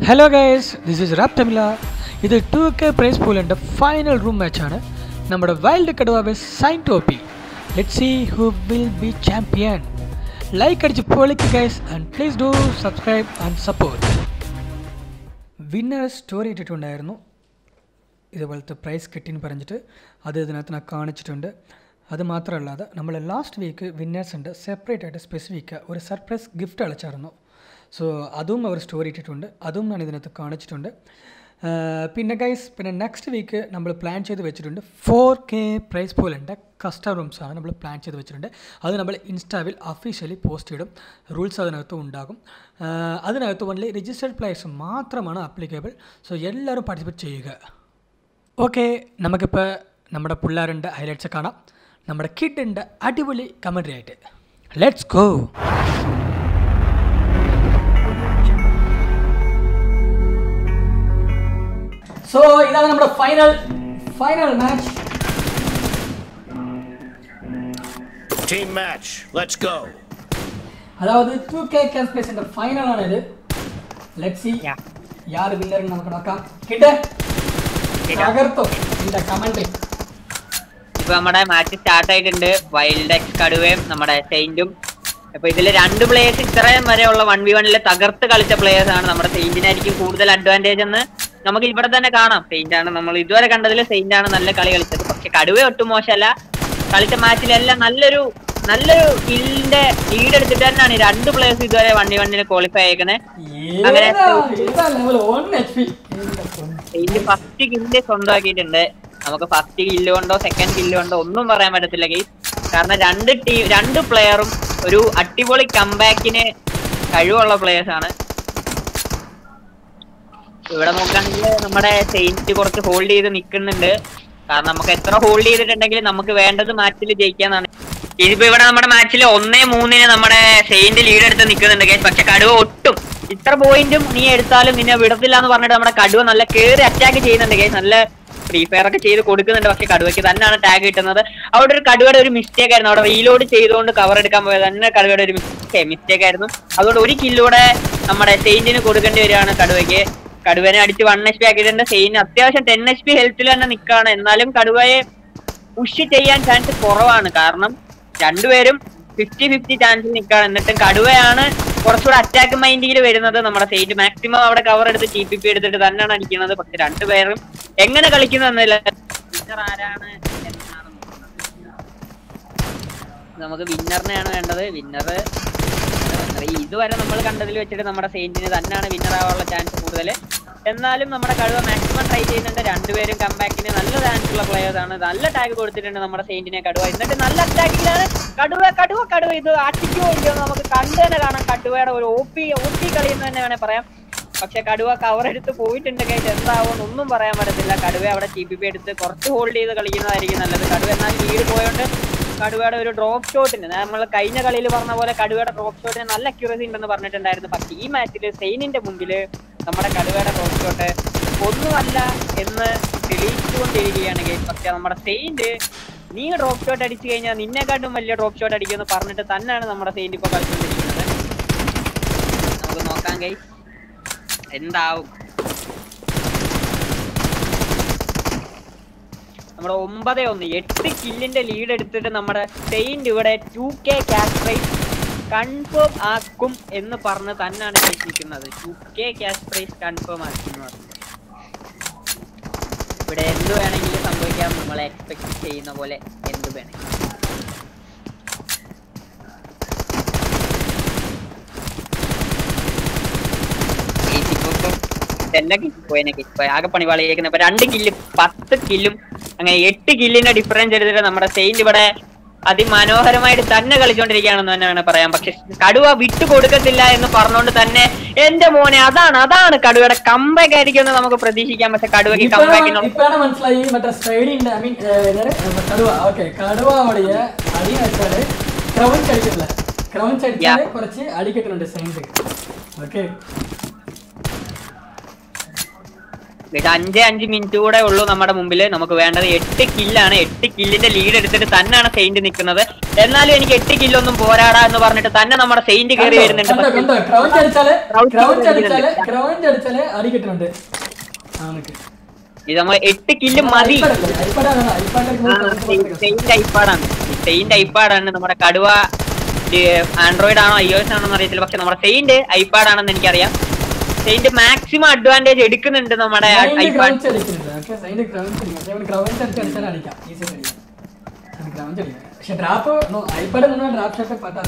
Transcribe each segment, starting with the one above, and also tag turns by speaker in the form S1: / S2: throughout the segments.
S1: Hello guys this is rap തമില ഇത് two K prize പൂളിൻ്റെ ഫൈനൽ റൂം മാച്ചാണ് നമ്മുടെ വൈൽഡ് കടുവ വെസ് സൈൻ ടോപ്പി let see who will be champion like അടിച്ച് പൊളിക്ക് guys and please do subscribe and support winner story ഇട്ടിട്ടുണ്ടായിരുന്നു ഇതുപോലത്തെ പ്രൈസ് കിട്ടിന്ന് പറഞ്ഞിട്ട് അത് ഇതിനകത്ത് ഞാൻ കാണിച്ചിട്ടുണ്ട് അത് മാത്രമല്ലാതെ നമ്മൾ ലാസ്റ്റ് വീക്ക് വിന്നേഴ്സ് ഉണ്ട് സെപ്പറേറ്റ് ആയിട്ട് സ്പെസിഫിക് ഒരു സർപ്രൈസ് ഗിഫ്റ്റ് അളച്ചായിരുന്നു സോ അതും അവർ സ്റ്റോറി ഇട്ടിട്ടുണ്ട് അതും ഞാൻ ഇതിനകത്ത് കാണിച്ചിട്ടുണ്ട് ആ, പിന്നെ ഗൈസ് പിന്നെ നെക്സ്റ്റ് വീക്ക് നമ്മൾ പ്ലാൻ ചെയ്ത് വെച്ചിട്ടുണ്ട് ഫോർ കെ പ്രൈസ് പോലുണ്ട് കസ്റ്റം റൂംസ് ആണ് നമ്മൾ പ്ലാൻ ചെയ്ത് വെച്ചിട്ടുണ്ട് അത് നമ്മൾ ഇൻസ്റ്റാവിൽ ഒഫീഷ്യലി പോസ്റ്റ് ഇടും റൂൾസ് അതിനകത്ത് ഉണ്ടാകും ആ, അതിനകത്ത് ഓൺലി രജിസ്റ്റേർഡ് പ്ലേയേഴ്സ് മാത്രമാണ് അപ്ലിക്കബിൾ സോ എല്ലാവരും പാർട്ടിസിപ്പേറ്റ് ചെയ്യുക ഓക്കെ നമുക്കിപ്പോൾ നമ്മുടെ പിള്ളേരുണ്ട് ഹൈലൈറ്റ്സ് കാണാം നമ്മുടെ കിഡുണ്ട് അടിപൊളി കമൻട്രി ആയിട്ട് ലെറ്റ്സ് ഗോ സോ ഇതാണ് നമ്മുടെ final final match
S2: Team match. Let's go.
S1: അതായത് ടു കെ ക്യാൻസ്പേസിന്റെ ഫൈനൽ ആണ് ഇത് ലെറ്റ് സി യാർ വിന്നർ നമുക്ക് നോക്കാം കിഡ് തകർത്തോ ഇതിന്റെ കമൻട്രി
S3: ഇപ്പൊ നമ്മുടെ മാച്ച് സ്റ്റാർട്ട് ആയിട്ടുണ്ട് വൈൽഡ് എക്സ് കടുവയും നമ്മുടെ സെയിന്റും അപ്പൊ ഇതില് രണ്ട് പ്ലേയേഴ്സ് ഇത്രയും വരെയുള്ള വൺ വി വണ്ണില് തകർത്ത് കളിച്ച പ്ലേയേഴ്സ് ആണ് നമ്മുടെ സെയിന്റിനായിരിക്കും കൂടുതൽ അഡ്വാൻറ്റേജ് എന്ന് നമുക്ക് ഇവിടെ തന്നെ കാണാം സെയിന്റ് ആണ് നമ്മൾ ഇതുവരെ കണ്ടതിൽ സെയിന്റ് ആണ് നല്ല കളി കളിച്ചത് പക്ഷെ കടുവ ഒട്ടും മോശമല്ല കളിച്ച മാച്ചിലെല്ലാം നല്ലൊരു നല്ലൊരു കില്ലിന്റെ ലീഡ് എടുത്തിട്ട് തന്നെയാണ് ഈ രണ്ട് പ്ലേയേഴ്സ് ഇതുവരെ വൺ വി വണ്ണിൽ ക്വാളിഫൈ ആയേക്കുന്നത് അങ്ങനെ
S1: level one H P
S3: Saint first kill സ്വന്തമാക്കിയിട്ടുണ്ട് നമുക്ക് ഫസ്റ്റ് കില്ല് കൊണ്ടോ സെക്കൻഡ് കില്ല് കൊണ്ടോ ഒന്നും പറയാൻ പറ്റത്തില്ല ഗെയ്സ് കാരണം രണ്ട് ടീം രണ്ട് പ്ലെയറും ഒരു അടിപൊളി കംബാക്കിന് കഴിവുള്ള പ്ലേയേഴ്സ് ആണ് ഇവിടെ നോക്കുകയാണെങ്കിൽ നമ്മുടെ സെയിന്റ് കുറച്ച് ഹോൾഡ് ചെയ്ത് നിൽക്കുന്നുണ്ട് കാരണം നമുക്ക് എത്ര ഹോൾഡ് ചെയ്തിട്ടുണ്ടെങ്കിൽ നമുക്ക് വേണ്ടത് മാച്ചിൽ ജയിക്കാന്നാണ് ഇതിപ്പോ ഇവിടെ നമ്മുടെ മാച്ചിൽ ഒന്നേ മൂന്നിന് നമ്മുടെ സെയിന്റ് ലീഡ് എടുത്ത് നിൽക്കുന്നുണ്ട് കേസ് പക്ഷെ കടുവ ഒട്ടും ഇത്ര പോയിന്റും നീ എടുത്താലും നിന്നെ വിടത്തില്ല എന്ന് പറഞ്ഞിട്ട് നമ്മുടെ കടുവ നല്ല കേറി അറ്റാക്ക് ചെയ്യുന്നുണ്ട് കേസ് നല്ല ഫ്രീ ഫയർ ഒക്കെ ചെയ്ത് കൊടുക്കുന്നുണ്ട് പക്ഷെ കടുവയ്ക്ക് തന്നെയാണ് ടാഗ് കിട്ടുന്നത് അവിടെ ഒരു കടുവയുടെ ഒരു മിസ്റ്റേക്ക് ആയിരുന്നു അവിടെ റീലോഡ് ചെയ്തുകൊണ്ട് കവർ എടുക്കാൻ പോയത് തന്നെ കടുവയുടെ ഒരു മിസ്റ്റേക്ക് ആയിരുന്നു അതുകൊണ്ട് ഒരു കില്ലൂടെ നമ്മുടെ സെയിന്റിന് കൊടുക്കേണ്ടി വരികയാണ് കടുവയ്ക്ക് കടുവനെ അടിച്ച് വൺ എച്ച് പി ആക്കിയിട്ടുണ്ട് സെയിൻ അത്യാവശ്യം ടെൻ എച്ച് പി ഹെൽത്തിൽ തന്നെ നിൽക്കുകയാണ് എന്നാലും കടുവയെ പുഷ് ചെയ്യാൻ ചാൻസ് കുറവാണ് കാരണം രണ്ടുപേരും ഫിഫ്റ്റി ഫിഫ്റ്റി ചാൻസിൽ നിൽക്കുകയാണ് എന്നിട്ടും കടുവയാണ് കുറച്ചുകൂടെ അറ്റാക്ക് മൈൻഡിൽ വരുന്നത് നമ്മുടെ സെയിന്റ് മാക്സിമം അവിടെ കവർ എടുത്ത് ടി പി പി എടുത്തിട്ട് തന്നെയാണ് അടിക്കുന്നത് പക്ഷെ രണ്ടുപേരും എങ്ങനെ കളിക്കുന്നു എന്നില്ല വിന്നർ ആരാണ് എന്നാണ് നോക്കുന്നത്. നമുക്ക് വിന്നറിനെയാണ് വേണ്ടത് വിന്നർ ഇതുവരെ നമ്മൾ കണ്ടതിൽ വെച്ചിട്ട് നമ്മുടെ സെയിന്റിന് തന്നെയാണ് വിന്നർ ആവാനുള്ള ചാൻസ് കൂടുതൽ എന്നാലും നമ്മുടെ കഴിവ് മാക്സിമം ട്രൈ ചെയ്യുന്നുണ്ട് രണ്ടുപേരും കംബാക്കിന് നല്ല ചാൻസ് ഉള്ള പ്ലേയേഴ്സ് ആണ് നല്ല ടാഗ് കൊടുത്തിട്ടുണ്ട് നമ്മുടെ സെയിന്റിനെ കടുവ എന്നിട്ട് നല്ല അറ്റാക്കിലാണ് കടുവ കടുവ കടുവ ഇത് അടിക്കോ ഇല്ലയോ എന്ന് നമുക്ക് കണ്ടു തന്നെ കാണാം കടുവയുടെ ഒരു ഒ പി ഒ പി കളിയെന്ന് തന്നെ വേണേൽ പറയാം പക്ഷെ കടുവ കവർ എടുത്ത് പോയിട്ടുണ്ട് കേട്ട് എന്താവും ഒന്നും പറയാൻ പറ്റത്തില്ല കടുവ അവിടെ ടി പി പി എടുത്ത് കുറച്ച് ഹോൾഡ് ചെയ്ത് കളിക്കുന്നതായിരിക്കും നല്ലത് കടുവ എന്നാലും ലീഡ് പോയോണ്ട് കടുവയുടെ ഒരു ഡ്രോപ്പ് ഷോട്ടിന് നമ്മൾ കഴിഞ്ഞ കളിയിൽ പറഞ്ഞ പോലെ കടുവയുടെ ഡ്രോപ്പ് ഷോട്ടിന് നല്ല അക്യൂറസി ഉണ്ടെന്ന് പറഞ്ഞിട്ടുണ്ടായിരുന്നു പക്ഷേ ഈ മാച്ചിൽ സെയിനിന്റെ മുമ്പിൽ നമ്മുടെ കടുവയുടെ ഡ്രോപ്പ് ഷോട്ട് ഒന്നുമല്ല എന്ന് തെളിയിച്ചുകൊണ്ടിരിക്കുകയാണ് ഗെയിം പക്ഷെ നമ്മുടെ സെയിന്റ് നീ ഡ്രോപ്പ് ഷോട്ട് അടിച്ചു കഴിഞ്ഞാൽ നിന്നെക്കാട്ടും വലിയ ഡ്രോപ്പ് ഷോട്ട് അടിക്കുമെന്ന് പറഞ്ഞിട്ട് തന്നെയാണ് നമ്മുടെ സെയിന്റ് ഇപ്പോൾ കളിച്ചുകൊണ്ടിരിക്കുന്നത് നമുക്ക് നോക്കാം ഗൈ എന്താവും നമ്മുടെ ഒമ്പത് ഒന്ന് എട്ട് കില്ലിന്റെ ലീഡ് എടുത്തിട്ട് നമ്മുടെ സെയിന്റ് ഇവിടെ two K cash prize confirm ആക്കും എന്ന് പറഞ്ഞ് തന്നെയാണ് ജയിച്ചിരിക്കുന്നത് two K cash prize confirm ആക്കി എന്ന് പറഞ്ഞു ഇവിടെ എന്ത് വേണമെങ്കിലും സംഭവിക്കാം നമ്മൾ എക്സ്പെക്ട് ചെയ്യുന്ന പോലെ എന്ത് വേണമെങ്കിലും എന്നെ കിട്ടിപ്പോയി എന്നെ കിട്ടിപ്പോയി ആകെ പണി വളയേക്കുന്നത് ഇപ്പൊ രണ്ട് കില്ല് പത്ത് കില്ലും അങ്ങനെ എട്ട് കില്ലിന്റെ ഡിഫറൻസ് എടുത്തിട്ട് നമ്മുടെ സെയിന്റ് ഇവിടെ അതിമനോഹരമായിട്ട് തന്നെ കളിച്ചോണ്ടിരിക്കുകയാണെന്ന് തന്നെ വേണം പറയാം പക്ഷെ കടുവ വിട്ടു കൊടുക്കത്തില്ല എന്ന് പറഞ്ഞുകൊണ്ട് തന്നെ എന്റെ മോനെ അതാണ് അതാണ് കടുവയുടെ കമ്പാക്ക് ആയിരിക്കും എന്ന് നമുക്ക് പ്രതീക്ഷിക്കാം പക്ഷെ കടുവയ്ക്ക് കമ്പാക്കിനുള്ള
S1: ഇപ്പാണ് മനസ്സിലായി മറ്റേ സ്റ്റൈലിന്റെ ഐ മീൻ കടുവ ഓക്കെ കടുവയുടെ അടി വെച്ചാല് ക്രൗൺസ് അടിക്കില്ല ക്രൗൺസ് അടിച്ചാല് കുറച്ച് അടി കിട്ടുന്നുണ്ട് സൈൻസ് ഓക്കെ
S3: ഇത് അഞ്ച് അഞ്ച് മിനിറ്റ് കൂടെ ഉള്ളൂ നമ്മുടെ മുമ്പിൽ നമുക്ക് വേണ്ടത് എട്ട് കില്ലാണ് എട്ട് കില്ലിന്റെ ലീഡ് എടുത്തിട്ട് തന്നെയാണ് സെയിന്റ് നിൽക്കുന്നത് എന്നാലും എനിക്ക് എട്ട് കില്ലൊന്നും പോരാടാ എന്ന് പറഞ്ഞിട്ട് തന്നെ നമ്മുടെ സെയിന്റ് കയറി വരുന്നുണ്ട്
S1: കണ്ടോ
S3: പക്ഷേ
S1: കണ്ടോ ക്രൗഞ്ച് അടിച്ചാല്
S3: Crouch
S1: ക്രൗഞ്ച് അടിച്ചാല്
S3: അടിക്കുന്നുണ്ട്.
S1: ക്രൗഞ്ച് അടിച്ചാല് അടി കിട്ടുന്നുണ്ട് ആ നിക്ക്
S3: ഇത് നമ്മൾ എട്ട് കില്ല് മതി
S1: ഐപ്പാഡാണ് ഐപ്പാഡിലേക്ക്
S3: സെയിന്റ് ഐപ്പാഡാണ് സെയിന്റ് ഐപ്പാഡാണ് നമ്മുടെ കടുവ ആൻഡ്രോയിഡ് ആണോ ഐ എസ് ആണോ അറിയത്തില്ല പക്ഷെ നമ്മുടെ സെയിന്റ് ഐപ്പാഡ് ആണെന്ന് എനിക്കറിയാം സെയിന്റ് മാക്സിമം അഡ്വാൻറ്റേജ് എടുക്കുന്നുണ്ട് നമ്മുടെ ഐപ്പാഡ്
S1: ക്രൗഞ്ച് അടിക്കുന്നുണ്ട് ഓക്കെ സൈഡ് ക്രൗഞ്ച് അടിക്കും പക്ഷെ അവന് ക്രൗഞ്ച് അടിച്ച് അടിച്ചാൽ അടിക്കാം ഈസി അടിക്കാം അവന് ക്രൗഞ്ച് അടിക്കാം പക്ഷെ ഡ്രാപ്പ് ഐപ്പാഡ് നിന്ന് ഡ്രാപ്പ് ഷോട്ട് പറ്റാതെ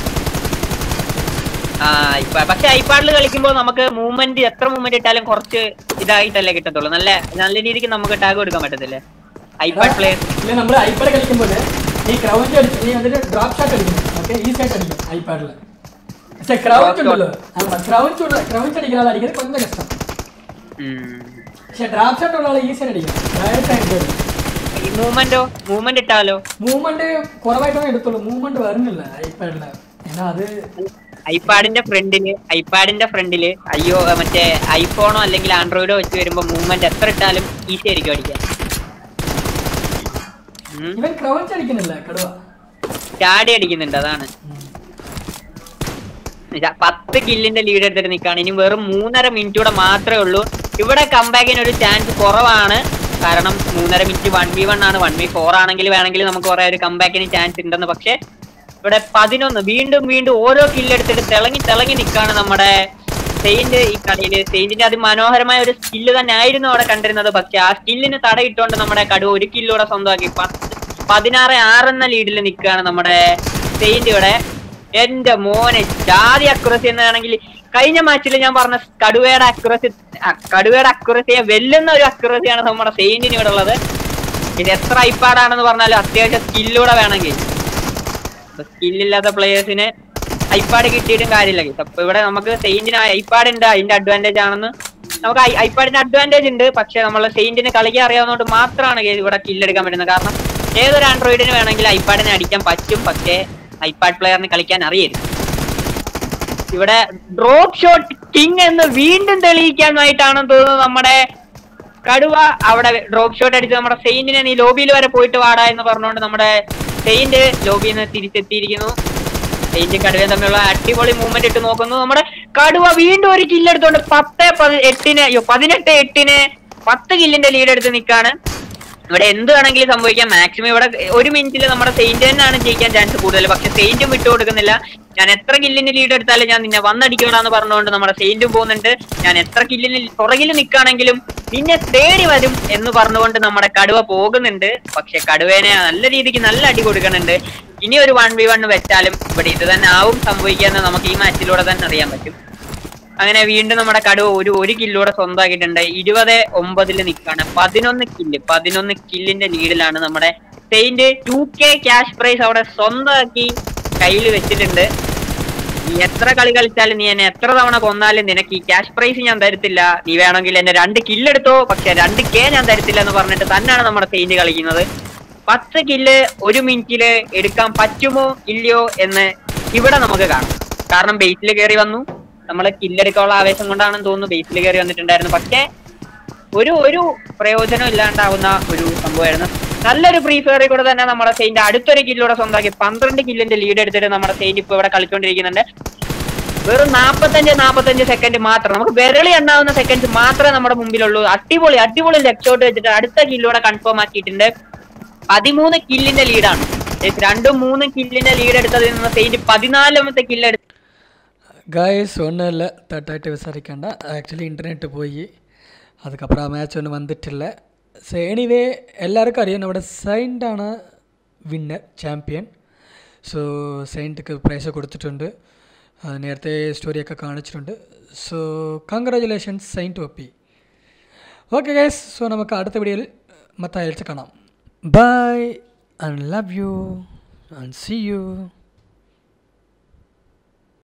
S3: ആ iPad. പക്ഷെ ഐപാഡിൽ കളിക്കുമ്പോൾ നമുക്ക് മൂവ്മെന്റ് എത്ര മൂവ്മെന്റ് ഇട്ടാലും കുറച്ച് ഇതായിട്ടല്ലേ കിട്ടത്തുള്ളൂ നല്ല നല്ല രീതിക്ക് നമുക്ക് ടാഗ് കൊടുക്കാൻ പറ്റത്തില്ലേ ഐപാഡ് പ്ലെയർ
S1: ഇല്ല നമ്മൾ ഐപ്പാഡ് കളിക്കുമ്പോൾ ഈ ക്രൗഞ്ച് അടിച്ച് നീ അതിന്റെ ഡ്രോപ്പ് ഷോട്ട് അടിക്കും ഓക്കെ ഈസി ആയിട്ട് അടിക്കും ഐപ്പാഡിൽ പക്ഷെ ക്രൗഞ്ച് ഉണ്ടല്ലോ ക്രൗഞ്ച് ഉള്ള ക്രൗഞ്ച് അടിക്കുന്ന ആൾ അടിക്കുന്നത് കൊഞ്ചം കഷ്ടം പക്ഷെ ഡ്രാപ്പ് ഷോട്ട് ഉള്ള ആൾ ഈസി ആയിട്ട് അടിക്കും ഡയറക്റ്റ് ആയിട്ട് അടിക്കും
S3: ഈ മൂവ്മെന്റോ മൂവ്മെന്റ് ഇട്ടാലോ
S1: മൂവ്മെന്റ് കുറവായിട്ടാണ് എടുത്തുള്ളൂ മൂവ്മെന്റ് വരുന്നില്ല ഐപ്പാഡില് എന്നാ അത്
S3: ഐപാഡിന്റെ ഫ്രണ്ടില് ഐപാഡിന്റെ ഫ്രണ്ടില് അയ്യോ അഹ് മറ്റേ ഐഫോണോ അല്ലെങ്കിൽ ആൻഡ്രോയിഡോ വെച്ച് വരുമ്പോ മൂവ്മെന്റ് എത്ര ഇട്ടാലും ഈസി ആയിരിക്കും അടിക്കാൻ ഉം.
S1: ഇവൻ ക്രൗഞ്ച് അടിക്കുന്നില്ല കടുവ
S3: ചാടി അടിക്കുന്നുണ്ട് അതാണ് ഇതാ, പത്ത് കില്ലിന്റെ ലീഡ് എടുത്തിട്ട് നിൽക്കുകയാണ് ഇനി വെറും മൂന്നര മിനിറ്റ് കൂടെ മാത്രമേ ഉള്ളൂ ഇവിടെ കമ്പാക്കിന് ഒരു ചാൻസ് കുറവാണ് കാരണം മൂന്നര മിനിറ്റ് വൺ വി വൺ ആണ് വൺ വി ഫോർ ആണെങ്കിൽ വേണമെങ്കിൽ നമുക്ക് കുറെ ഒരു കമ്പാക്കിന് ചാൻസ് ഉണ്ടെന്ന് പക്ഷെ ഇവിടെ പതിനൊന്ന് വീണ്ടും വീണ്ടും ഓരോ കില്ലെടുത്തിട്ട് തിളങ്ങി തിളങ്ങി നിൽക്കുകയാണ് നമ്മുടെ സെയിന്റ് ഈ കളിയില് സെയിന്റിന്റെ അതിമനോഹരമായ ഒരു സ്കില്ല് തന്നെ ആയിരുന്നു അവിടെ കണ്ടിരുന്നത് പക്ഷെ ആ സ്കില്ലിന് തടയിട്ടുകൊണ്ട് നമ്മുടെ കടുവ ഒരു കില്ലൂടെ സ്വന്തമാക്കി പത്ത് പതിനാറ് ആറ് എന്ന ലീഡിൽ നിൽക്കുകയാണ് നമ്മുടെ സെയിന്റ് ഇവിടെ എന്റെ മോനെ ജാതി അക്യുറസി എന്നാണെങ്കിൽ കഴിഞ്ഞ മാച്ചിൽ ഞാൻ പറഞ്ഞ കടുവയുടെ അക്യുറസി കടുവയുടെ അക്യുറസിയെ വെല്ലുന്ന ഒരു അക്യുറസിയാണ് നമ്മുടെ സെയിന്റിന് ഇവിടെ ഉള്ളത് ഇത് എത്ര ഐപ്പാടാണെന്ന് പറഞ്ഞാലും അത്യാവശ്യം സ്കില്ലൂടെ വേണമെങ്കിൽ സ്കില്ലില്ലാത്ത പ്ലേയേഴ്സിന് ഐപാഡ് കിട്ടിയിട്ടും കാര്യമില്ല guys. അപ്പൊ ഇവിടെ നമുക്ക് സെയിന്റിന് ഐപാഡ് ഉണ്ട് അതിന്റെ അഡ്വാൻറ്റേജ് ആണെന്ന് നമുക്ക് ഐപാഡിന്റെ അഡ്വാൻറ്റേജ് ഉണ്ട് പക്ഷെ നമ്മൾ സെയിന്റിന് കളിക്കാൻ അറിയാവുന്നതുകൊണ്ട് മാത്രമാണ് guys ഇവിടെ കില്ലെടുക്കാൻ പറ്റുന്നത് കാരണം ഏതൊരു ആൻഡ്രോയിഡിന് വേണമെങ്കിൽ ഐപാഡിനെ അടിക്കാൻ പറ്റും പക്ഷേ ഐപാഡ് പ്ലെയറിന് കളിക്കാൻ അറിയരുത് ഇവിടെ ഡ്രോപ്പ് ഷോട്ട് കിങ് എന്ന് വീണ്ടും തെളിയിക്കാനായിട്ടാണെന്ന് തോന്നുന്നു നമ്മുടെ കടുവ അവിടെ ഡ്രോപ്പ് ഷോട്ട് അടിച്ച് നമ്മുടെ സെയിന്റിനെ നീ ലോബിയിൽ വരെ പോയിട്ട് വാടാ എന്ന് പറഞ്ഞുകൊണ്ട് നമ്മുടെ സെയിന്റ് ലോബിയിൽ നിന്ന് തിരിച്ചെത്തിയിരിക്കുന്നു സെയിന്റ് കടുവയും തമ്മിലുള്ള അടിപൊളി മൂവ്മെന്റ് ഇട്ട് നോക്കുന്നു നമ്മുടെ കടുവ വീണ്ടും ഒരു കില്ല് എടുത്തോണ്ട് പത്ത് പതി- എട്ടിന് അയ്യോ പതിനെട്ട് എട്ടിന് പത്ത് കില്ലിന്റെ ലീഡ് എടുത്ത് നിൽക്കാണ് ഇവിടെ എന്ത് വേണമെങ്കിലും സംഭവിക്കാം മാക്സിമം ഇവിടെ ഒരു മിനിറ്റിൽ നമ്മുടെ സെയിന്റ് തന്നെയാണ് ജയിക്കാൻ ചാൻസ് കൂടുതൽ പക്ഷെ സെയിന്റും വിട്ടു കൊടുക്കുന്നില്ല ഞാൻ എത്ര കില്ലിന് ലീഡ് എടുത്താലും ഞാൻ നിന്നെ വന്നടിക്കണമെന്ന് പറഞ്ഞുകൊണ്ട് നമ്മുടെ സെയിന്റും പോകുന്നുണ്ട് ഞാൻ എത്ര കില്ലിന് പുറകിൽ നിൽക്കുകയാണെങ്കിലും നിന്നെ തേടി വരും എന്ന് പറഞ്ഞുകൊണ്ട് നമ്മുടെ കടുവ പോകുന്നുണ്ട് പക്ഷെ കടുവേനെ നല്ല രീതിക്ക് നല്ല അടി കൊടുക്കുന്നുണ്ട് ഇനി ഒരു വൺ വി വൺ വെച്ചാലും ഇവിടെ ഇത് തന്നെ ആവും സംഭവിക്കാന്ന് നമുക്ക് ഈ മാച്ചിലൂടെ തന്നെ അറിയാൻ പറ്റും അങ്ങനെ വീണ്ടും നമ്മുടെ കടുവ ഒരു ഒരു കില്ലൂടെ സ്വന്തമാക്കിയിട്ടുണ്ട് ഇരുപത് ഒമ്പതിൽ നിൽക്കാണ് പതിനൊന്ന് കില്ല് പതിനൊന്ന് കില്ലിന്റെ ലീഡിലാണ് നമ്മുടെ Saint two K cash prize അവിടെ സ്വന്തമാക്കി കയ്യിൽ വെച്ചിട്ടുണ്ട് നീ എത്ര കളി കളിച്ചാലും നീ എന്നെ എത്ര തവണ കൊന്നാലും നിനക്ക് ഈ ക്യാഷ് പ്രൈസ് ഞാൻ തരത്തില്ല നീ വേണമെങ്കിൽ എന്നെ രണ്ട് കില്ലെടുത്തോ പക്ഷെ രണ്ട് കെ ഞാൻ തരത്തില്ല എന്ന് പറഞ്ഞിട്ട് തന്നെയാണ് നമ്മുടെ സെയിന്റ് കളിക്കുന്നത് പത്ത് കില്ല് ഒരു മിനിറ്റില് എടുക്കാൻ പറ്റുമോ ഇല്ലയോ എന്ന് ഇവിടെ നമുക്ക് കാണാം കാരണം ബേസിൽ കയറി വന്നു നമ്മള് കില്ലെടുക്കാനുള്ള ആവേശം കൊണ്ടാണെന്ന് തോന്നുന്നു ബേസിൽ കയറി വന്നിട്ടുണ്ടായിരുന്നു പക്ഷേ ഒരു ഒരു പ്രയോജനം ഇല്ലാണ്ടാവുന്ന ഒരു സംഭവമായിരുന്നു നല്ലൊരു ഫ്രീ ഫയറിൽ കൂടെ തന്നെ നമ്മുടെ സെയിന്റ് അടുത്തൊരു കില്ലൂടെ സ്വന്തമാക്കി പന്ത്രണ്ട് കില്ലിന്റെ ലീഡ് എടുത്തിട്ട് നമ്മുടെ സെയിന്റ് ഇപ്പൊ ഇവിടെ കളിച്ചുകൊണ്ടിരിക്കുന്നുണ്ട് വെറും നാപ്പത്തഞ്ച് നാപ്പത്തഞ്ച് സെക്കൻഡ് മാത്രം നമുക്ക് വിരളി എണ്ണാവുന്ന സെക്കൻഡ് മാത്രമേ നമ്മുടെ മുമ്പിലുള്ളൂ അടിപൊളി അടിപൊളി ലെഗ് ഷോട്ട് വെച്ചിട്ട് അടുത്ത കില്ലൂടെ കൺഫേം ആക്കിയിട്ടുണ്ട് പതിമൂന്ന് കില്ലിന്റെ ലീഡാണ് രണ്ടും മൂന്നും കില്ലിന്റെ ലീഡ് എടുത്തതിൽ നിന്ന് സെയിന്റ് പതിനാലാമത്തെ കില്ല് എടുത്ത്
S1: கைஸ் ஒன்றும் இல்லை தட்டாயிட்டு விசாரிக்கண்டா ஆக்சுவலி இன்டர்நெட்டு போய் அதுக்கப்புறம் மேட்ச் ஒன்று வந்துட்டில்ல ஸோ எனிவே எல்லாருக்கும் അറിയാം നമ്മുടെ സൈൻഡാണ് വിന്നർ ചാമ്പ്യൻ സോ സെയിൻറ്റിക്ക് പ്രൈസ് കൊടുത്തിട്ടുണ്ട് അത് നേരത്തെ സ്റ്റോറിയൊക്കെ കാണിച്ചിട്ടുണ്ട് so congratulations Saint OP okay guys so നമുക്ക് അടുത്ത വീഡിയോയിൽ മത്താഴ്ച കാണാം bye and love you and see U